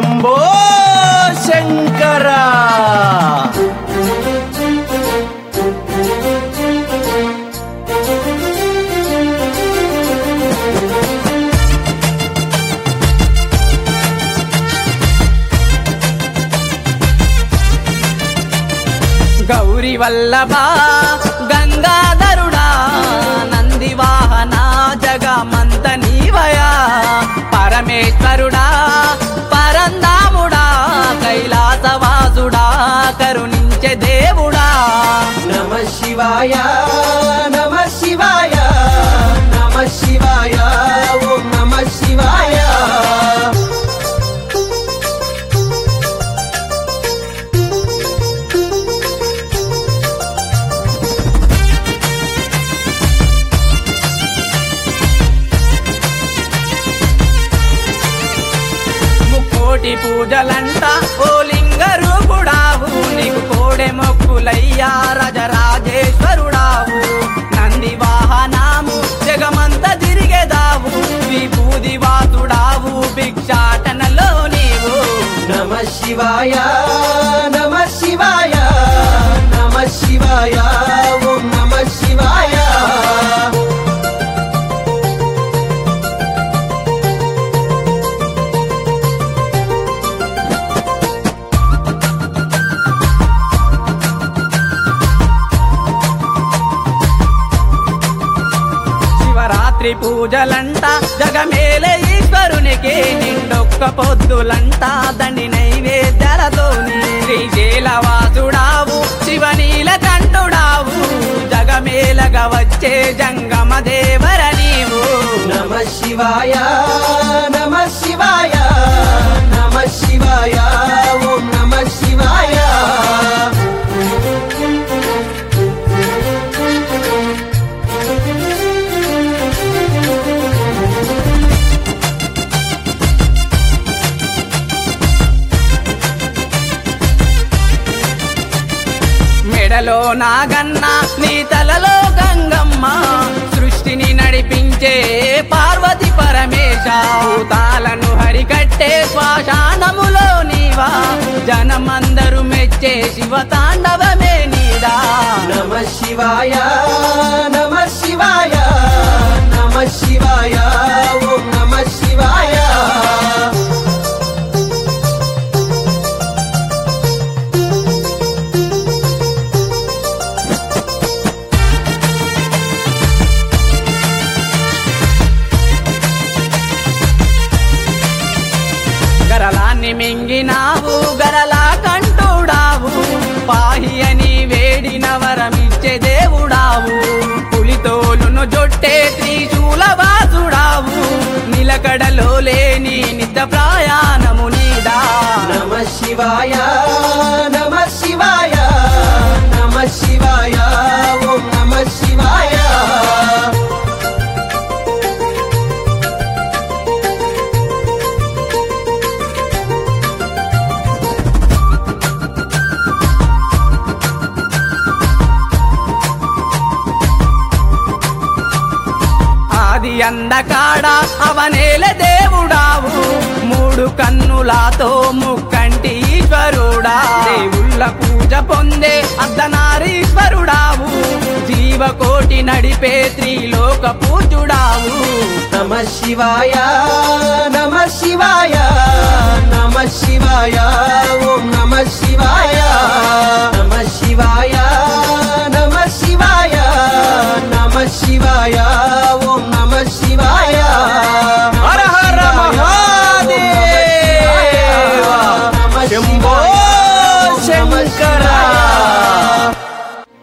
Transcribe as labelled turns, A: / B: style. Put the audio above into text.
A: శంభో శంకర
B: గౌరి వల్లభ గంగాధరుడా నంది వాహన జగమంత నీవయా పరమేశ్వరుడా పరందాముడా కైలాసవాసుడా కరుణించే దేవుడా
A: నమ శివాయ నమ శివాయ నమ శివాయ ఓం నమ శివాయ
B: ముక్కోటి పూజలంట ఓ లింగ రూపుడావు నీకు కోడె మొక్కులయ్యా రాజరాజేశ్వరుడావు నంది వాహనాము జగమంత తిరిగేదావు విభూది వాసుడావు భిక్షాటనలో నీవు
A: నమ శివాయ నమ శివాయ నమ శివాయ ఓం నమ శివాయ
B: శివరాత్రి పూజలంట జగమేల ఈశ్వరునికి నిండొక్క పొద్దులంట దండి నైవేద్యాలతోని శ్రీశైలవాసుడావు శివనీల కంఠుడావు జగమేలగా వచ్చే జంగమ దేవర నీవు
A: నమ శివాయ నమ శివాయ నమ శివాయ ఓం నమ శివాయ
B: మెడలో నాగన్న నీ తలలో గంగమ్మ సృష్టిని నడిపించే పార్వతి పరమేశ భూతాలను హరికట్టే శ్వాశానములో నీవా జనమందరూ మెచ్చే శివ తాండవమే నీదా
A: నమ శివాయ నమ శివాయ నమ శివాయ ఓం నమ శివాయ
B: గరలాన్ని మింగినావు గరలా కంటుడావు పాహి అని వేడిన వరమిచ్చే దేవుడావు పులితోలును జొట్టే త్రిశూల వాసుడావు నిలకడలో లేని నిత్య ప్రయాణము నీదా
A: నమ శివాయ నమ శివాయ నమ శివాయ ఓం నమ శివాయ
B: ఆది అందకాడ అవనేల దేవుడావు మూడు కన్నులతో ముక్కంటి ఈశ్వరుడా దేవుళ్ళ పూజ పొందే అర్ధనారీశ్వరుడావు జీవకోటి నడిపే త్రిలోక పూజుడావు
A: నమ శివాయ నమ శివాయ నమ శివాయ